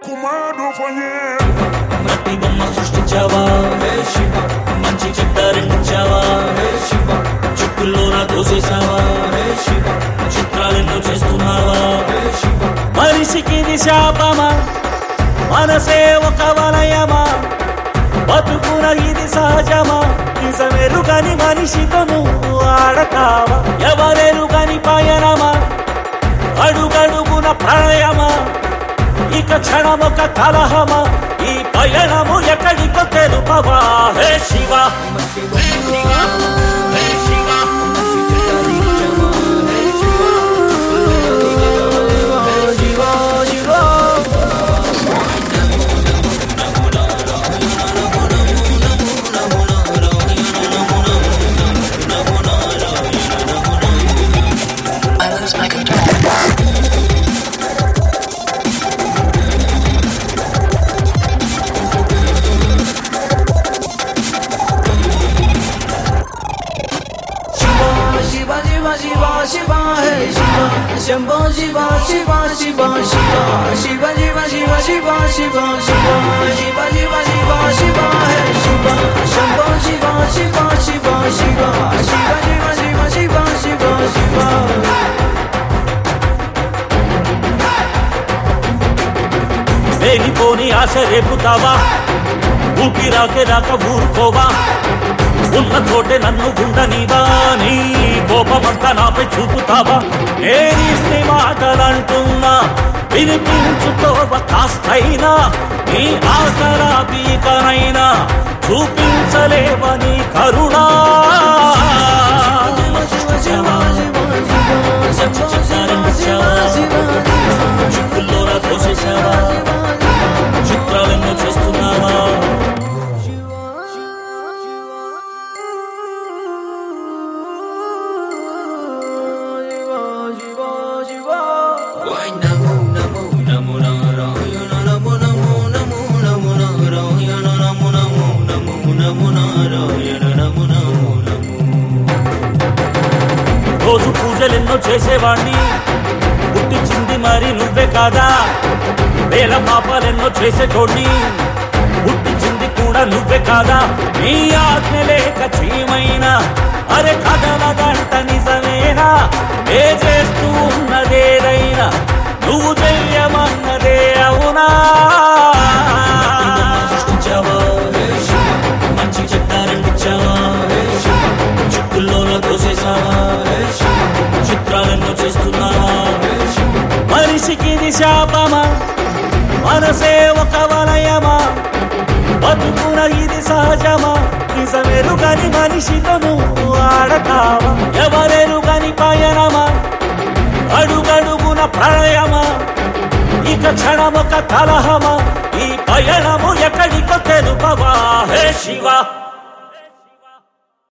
కుమారుడు ఫయే మట్టి బొమ్మ సృష్టించావా హే శివ మంచి చెడ్డ రెండించావా హే శివ చుక్కుల్లోన దోసేసావా హే శివ చిత్రాలెన్నో చేస్తున్నావా హే శివ మనిషికి ఇది శాపమా మనసే ఒక వలయమా బతుకున ఇది సహజమా నిజమెరుగని మనిషితో నువ్వు ఆడతావా ఎవరెరుగని పయనమా అడుగడుగున ప్రళయమా ఇక క్షణమొక కలహమా ఈ పయనము ఎక్కడికో తెలుపవా హే Shiva I lose my control. Shiva Shiva Shiva Shiva Hey Shiva Shambho Shiva Shiva Shiva Shiva Shiva Shiva Shiva Shiva Shiva Shiva Shiva Shiva Shiva Shiva Hey Shiva Shambho Shiva Shiva Shiva Shiva Shiva Shiva Shiva Shiva Shiva Shiva లేనిపోని ఆశ రేపుతావా ఊపి రాకే రాక ఊరుకోవా ఉన్న చోటే నన్ను గుండనివా నీ కోపమంతా నాపై చూపుతావా నేనిన్ని మాటలంటున్నా వినిపించుకోవ కాస్తైనా నీ ఆకరా పీకనైనా చూపించలేవని కరుణా చుక్కుల్లోన తోసేసావా చిత్రాలెన్నో చేస్తున్నావా రోజు పూజలెన్నో చేసేవాణ్ణి పుట్టించింది మరి నువ్వే కాదా వేల పాపాలెన్నో చేసేటోడ్ని పుట్టించింది కూడా నువ్వే కాదా నీ ఆజ్ఞ లేక చీమైనా అరే కథల గంట నిజమేనా ఏ చేస్తూ ఉన్నదేదైనా నువ్వు చెయ్యమన్నదే అవునా సృష్టించావా మంచి చెప్తారండిచ్చావా చుక్కుల్లోన దోసేసావా చిత్రాలెన్నో చేస్తున్నావా మనిషికి ఇది శాపమా మనసే ఒక వలయమా బతుకున ఇది సహజమా నిజమెరుగని మనిషితో నువ్వు ఆడతావా ఎవరెరుగని పయనమా అడుగడుగున ప్రళయమా ఇక క్షణమొక కలహమా ఈ పయనము ఎక్కడికో తెలుపవా హే శివ